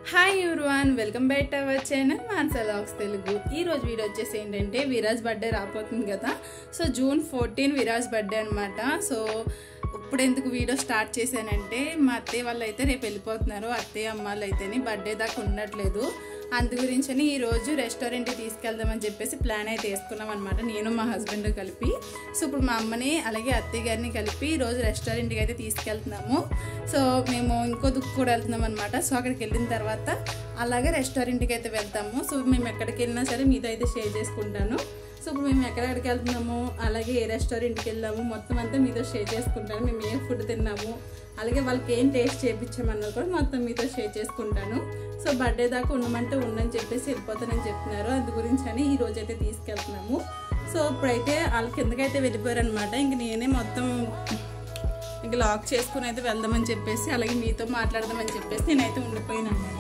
hi everyone welcome back to our channel Mansa vlogs Telugu ఈ రోజు video వచ్చేసి ఏంటంటే విరాజ్ బర్త్డే రాబోతుంది కదా so June fourteen Viraj birthday అనమాట సో ఇప్పుడు ఎందుకు వీడియో స్టార్ట్ చేశానంటే మా అత్తయ్య వాళ్ళు అయితే రేపు వెళ్ళిపోతున్నారు అత్తయ్య అమ్మాళ్ళు అయితేనే బర్త్డే దాకా ఉండట్లేదు అందు గురించని ఈరోజు రెస్టారెంట్కి తీసుకెళ్దామని చెప్పేసి ప్లాన్ అయితే వేసుకున్నాం అనమాట నేను మా హస్బెండ్ కలిపి సో ఇప్పుడు మా అమ్మని అలాగే అత్తయ్య గారిని కలిపి ఈరోజు రెస్టారెంట్కి అయితే తీసుకెళ్తున్నాము సో మేము ఇంకో దుక్కు కూడా వెళ్తున్నాం అనమాట సో అక్కడికి వెళ్ళిన తర్వాత అలాగే రెస్టారెంట్కి అయితే వెళ్తాము సో మేము ఎక్కడికి వెళ్ళినా సరే మీతో అయితే షేర్ చేసుకుంటాను సో ఇప్పుడు మేము ఎక్కడెక్కడికి వెళ్తున్నాము అలాగే ఏ రెస్టారెంట్కి వెళ్ళాము మొత్తం అంతా మీతో షేర్ చేసుకుంటాను మేము ఏ ఫుడ్ తిన్నాము అలాగే వాళ్ళకి ఏం టేస్ట్ చేయించామన్నది కూడా మొత్తం మీతో షేర్ చేసుకుంటాను సో బర్త్డే దాకా ఉండమంటే ఉండని చెప్పేసి వెళ్ళిపోతానని చెప్తున్నారు అందు గురించి అని ఈ రోజు అయితే తీసుకెళ్తున్నాము సో ఇప్పుడైతే వాళ్ళ కిందకైతే వెళ్ళిపోయారు అనమాట ఇంక నేనే మొత్తం ఇంక లాక్ చేసుకుని అయితే వెళ్దామని చెప్పేసి అలాగే మీతో మాట్లాడదామని చెప్పేసి నేనైతే ఉండిపోయాను అనమాట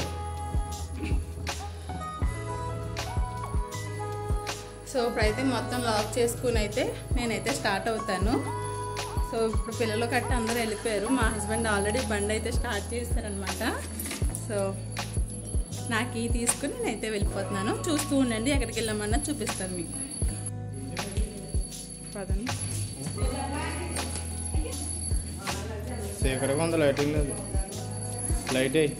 సో ఇప్పుడైతే మొత్తం లాక్ చేసుకుని అయితే నేనైతే స్టార్ట్ అవుతాను సో ఇప్పుడు పిల్లలు కట్ట అందరూ వెళ్ళిపోయారు మా హస్బెండ్ ఆల్రెడీ బండి అయితే స్టార్ట్ చేశారనమాట సో నాకు ఈ తీసుకుని నేనైతే వెళ్ళిపోతున్నాను చూస్తూ ఉండండి ఎక్కడికి వెళ్ళామన్నా చూపిస్తాను మీకు పదండి సేకరగా ఉంది లైటింగ్ లేదు లైట్ అయ్యి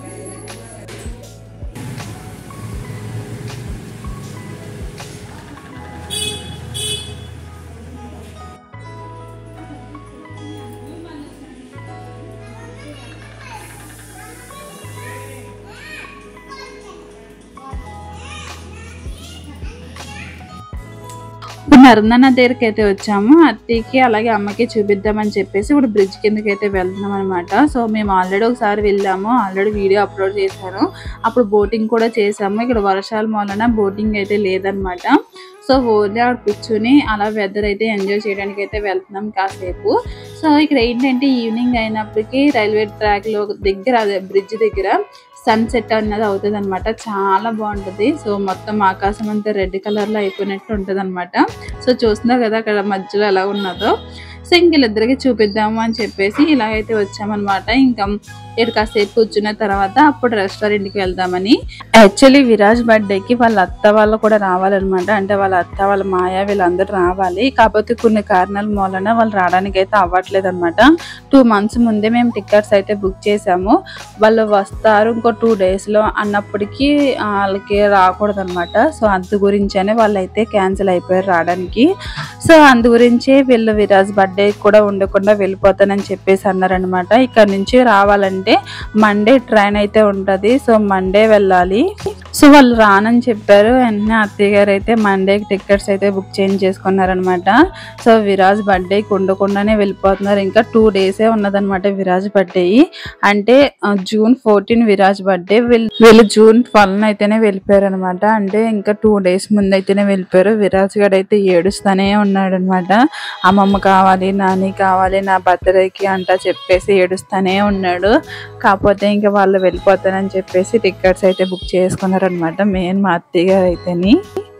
ఇప్పుడు నర్మదా దగ్గరికి అయితే వచ్చాము అత్తయ్యకి అలాగే అమ్మకి చూపిద్దామని చెప్పేసి ఇప్పుడు బ్రిడ్జ్ కిందకి అయితే వెళ్తున్నాం అనమాట సో మేము ఆల్రెడీ ఒకసారి వెళ్ళాము ఆల్రెడీ వీడియో అప్లోడ్ చేశాను అప్పుడు బోటింగ్ కూడా చేసాము ఇక్కడ వర్షాల మూలన బోటింగ్ అయితే లేదనమాట సో ఓన్లీ అక్కడ కూర్చుని అలా వెదర్ అయితే ఎంజాయ్ చేయడానికి అయితే వెళ్తున్నాం కాసేపు సో ఇక్కడ ఏంటంటే ఈవినింగ్ అయినప్పటికీ రైల్వే ట్రాక్ లో దగ్గర అదే బ్రిడ్జ్ దగ్గర సన్సెట్ అన్నది అవుతుంది అనమాట చాలా బాగుంటుంది సో మొత్తం ఆకాశం అంతా రెడ్ కలర్ లో అయిపోయినట్టు ఉంటది అనమాట సో చూస్తున్నారు కదా అక్కడ మధ్యలో ఎలా ఉన్నదో సో ఇంక వీళ్ళిద్దరికి చూపిద్దాము అని చెప్పేసి ఇలాగైతే వచ్చామన్నమాట ఇంకా ఇక్కడ కాసేపు కూర్చున్న తర్వాత అప్పుడు రెస్టారెంట్కి వెళ్దామని యాక్చువల్లీ విరాజ్ బర్త్డేకి వాళ్ళ అత్త వాళ్ళు కూడా రావాలన్నమాట అంటే వాళ్ళ అత్త వాళ్ళ మాయ వీళ్ళందరూ రావాలి కాకపోతే కొన్ని కారణాల మూలన వాళ్ళు రావడానికి అయితే అవ్వట్లేదు అనమాట టూ మంత్స్ ముందే మేము టికెట్స్ అయితే బుక్ చేసాము వాళ్ళు వస్తారు ఇంకో టూ డేస్లో అన్నప్పటికీ ఆ, వాళ్ళకి రాకూడదు అనమాట సో అందు గురించనే వాళ్ళు అయితే క్యాన్సిల్ అయిపోయారు రావడానికి సో అందు గురించి వీళ్ళు విరాజ్ బర్త్డే కూడా ఉండకుండా వెళ్ళిపోతానని చెప్పేసి అన్నారనమాట ఇక్కడ నుంచి రావాలంటే మండే ట్రైన్ అయితే ఉంటది సో మండే వెళ్ళాలి సో వాళ్ళు రానని చెప్పారు వెంటనే అత్తయ్య గారు అయితే మండేకి టికెట్స్ అయితే బుక్ చేంజ్ చేసుకున్నారనమాట సో విరాజ్ బర్త్డేకి ఉండకుండానే వెళ్ళిపోతున్నారు ఇంకా టూ డేసే ఉన్నదన్నమాట విరాజ్ బర్త్డే అంటే ఆ, జూన్ ఫోర్టీన్ విరాజ్ బర్త్డే వీళ్ళు వీళ్ళు జూన్ ట్వెల్వ్ అయితేనే వెళ్ళిపోయారు అనమాట అంటే ఇంకా టూ డేస్ ముందు అయితేనే వెళ్ళిపోయారు విరాజ్ గారు అయితే ఏడుస్తానే ఉన్నాడు అనమాట అమ్మమ్మ కావాలి నాని కావాలి నా బర్త్డేకి అంట చెప్పేసి ఏడుస్తానే ఉన్నాడు కాకపోతే ఇంకా వాళ్ళు వెళ్ళిపోతారని చెప్పేసి టికెట్స్ అయితే బుక్ చేసుకున్నారనమాట మెయిన్ మా అత్తయ్య గారు అయితేని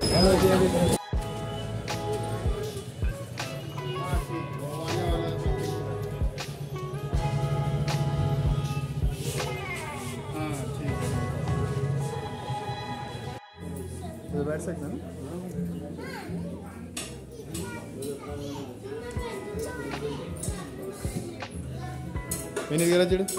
बैठ सकते हैं ना వినీత్ గారు చూడు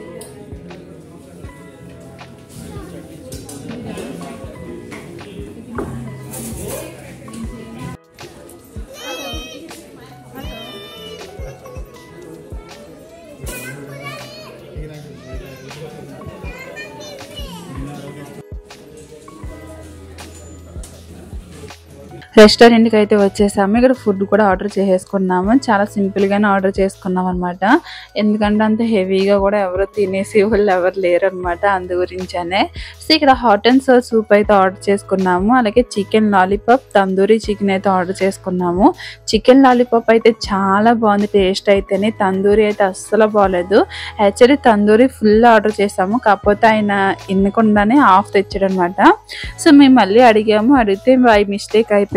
రెస్టారెంట్కి అయితే వచ్చేసాము ఇక్కడ ఫుడ్ కూడా ఆర్డర్ చేసేసుకున్నాము చాలా సింపుల్గానే ఆర్డర్ చేసుకున్నాం అనమాట ఎందుకంటే అంత హెవీగా కూడా ఎవరు తినేసి వాళ్ళు ఎవరు లేరు అనమాట అందు గురించనే సో ఇక్కడ హాట్ అండ్ సర్వ్ సూప్ అయితే ఆర్డర్ చేసుకున్నాము అలాగే చికెన్ లాలీపాప్ తందూరి చికెన్ అయితే ఆర్డర్ చేసుకున్నాము చికెన్ లాలీపాప్ అయితే చాలా బాగుంది టేస్ట్ అయితేనే తందూరి అయితే అస్సలు బాగాలేదు యాక్చువల్లీ తందూరి ఫుల్ ఆర్డర్ చేసాము కాకపోతే ఆయన ఇన్నకుండానే ఆఫ్ తెచ్చాడు అనమాట సో మేము మళ్ళీ అడిగాము అడిగితే బై మిస్టేక్ అయిపోయింది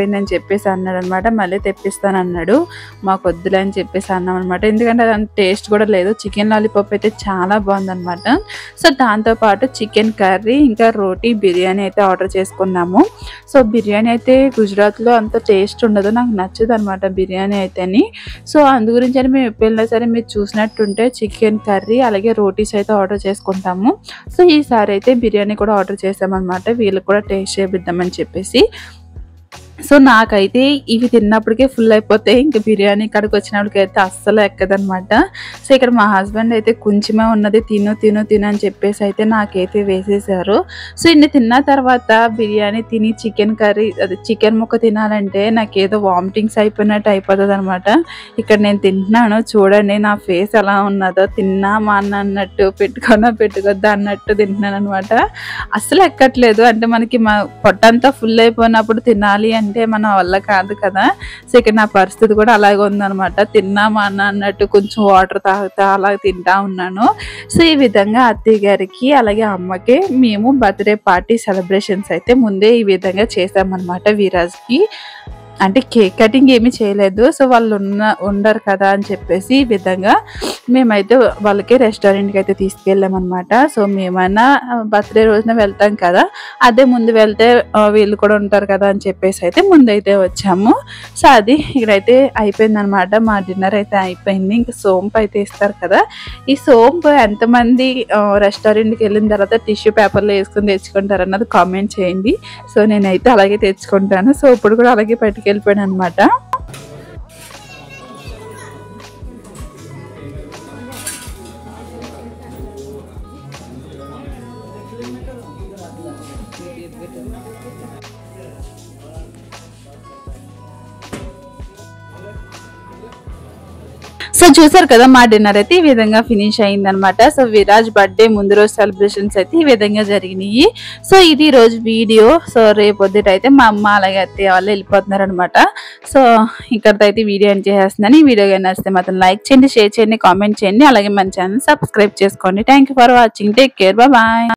అయిపోయింది అని చెప్పేసి అన్నాడు అనమాట మళ్ళీ తెప్పిస్తాను అన్నాడు మాకు వద్దులే అని చెప్పేసి అన్నాం అనమాట ఎందుకంటే దాని టేస్ట్ కూడా లేదు చికెన్ లాలీపాప్ అయితే చాలా బాగుందన్నమాట సో దాంతోపాటు చికెన్ కర్రీ ఇంకా రోటీ బిర్యానీ అయితే ఆర్డర్ చేసుకున్నాము సో బిర్యానీ అయితే గుజరాత్లో అంత టేస్ట్ ఉండదు నాకు నచ్చదు అనమాట బిర్యానీ అయితేని సో అందు గురించి అని మేము ఎప్పుడైనా సరే మీరు చూసినట్టుంటే చికెన్ కర్రీ అలాగే రోటీస్ అయితే ఆర్డర్ చేసుకుంటాము సో ఈసారి అయితే బిర్యానీ కూడా ఆర్డర్ చేసామన్నమాట వీళ్ళకి కూడా టేస్ట్ చేపిద్దామని చెప్పేసి సో నాకైతే ఇవి తిన్నప్పటికే ఫుల్ అయిపోతాయి ఇంకా బిర్యానీ ఇక్కడికి వచ్చినప్పటికైతే అస్సలు ఎక్కదనమాట సో ఇక్కడ మా హస్బెండ్ అయితే కొంచెమే ఉన్నది తిను తిను తిను అని చెప్పేసి అయితే నాకైతే వేసేసారు సో ఇన్ని తిన్న తర్వాత బిర్యానీ తిని చికెన్ కర్రీ అది చికెన్ ముక్క తినాలంటే నాకేదో వామిటింగ్స్ అయిపోయినట్టు అయిపోతుంది అనమాట ఇక్కడ నేను తింటున్నాను చూడండి నా ఫేస్ ఎలా ఉన్నదో తిన్నా మా అన్న అన్నట్టు పెట్టుకున్నా పెట్టుకొద్దా అన్నట్టు తింటున్నాను అనమాట అస్సలు ఎక్కట్లేదు అంటే మనకి మా పొట్టంతా ఫుల్ అయిపోయినప్పుడు తినాలి అంటే మన వల్ల కాదు కదా సో ఇక్కడ నా పరిస్థితి కూడా అలాగే ఉందన్నమాట తిన్నామా అన్న అన్నట్టు కొంచెం వాటర్ తాగుతా అలా తింటా ఉన్నాను సో ఈ విధంగా అత్తయ్య గారికి అలాగే అమ్మకి మేము బర్త్డే పార్టీ సెలబ్రేషన్స్ అయితే ముందే ఈ విధంగా చేసామన్నమాట వీరాజ్కి అంటే కేక్ కటింగ్ ఏమీ చేయలేదు సో వాళ్ళు ఉన్న ఉండరు కదా అని చెప్పేసి ఈ విధంగా మేమైతే వాళ్ళకి రెస్టారెంట్కి అయితే తీసుకెళ్ళామన్నమాట సో మేమైనా బర్త్డే రోజున వెళ్తాం కదా అదే ముందు వెళ్తే ఆ, వీళ్ళు కూడా ఉంటారు కదా అని చెప్పేసి అయితే ముందైతే వచ్చాము సో అది ఇక్కడైతే అయిపోయింది అనమాట మా డిన్నర్ అయితే అయిపోయింది ఇంకా సోంపు అయితే ఇస్తారు కదా ఈ సోంపు ఎంతమంది ఆ, రెస్టారెంట్కి వెళ్ళిన తర్వాత టిష్యూ పేపర్లో వేసుకొని తెచ్చుకుంటారు అన్నది కామెంట్ చేయండి సో నేనైతే అలాగే తెచ్చుకుంటాను సో ఇప్పుడు కూడా అలాగే పట్టుకెళ్ళిపోయాను అనమాట సో చూసారు కదా మా డిన్నర్ అయితే ఈ విధంగా ఫినిష్ అయిందనమాట సో విరాజ్ బర్త్డే ముందు రోజు సెలబ్రేషన్స్ అయితే ఈ విధంగా జరిగినాయి సో ఇది ఈ రోజు వీడియో సో రేపు అయితే మా అమ్మ అలాగే అత్తయ్య వాళ్ళు వెళ్ళిపోతున్నారు అనమాట సో ఇక్కడతో అయితే వీడియో ఎండ్ చేసేస్తున్నాను ఈ వీడియో కానీ నచ్చితే మాత్రం లైక్ చేయండి షేర్ చేయండి కామెంట్ చేయండి అలాగే మన ఛానల్ సబ్స్క్రైబ్ చేసుకోండి thank you for watching take care bye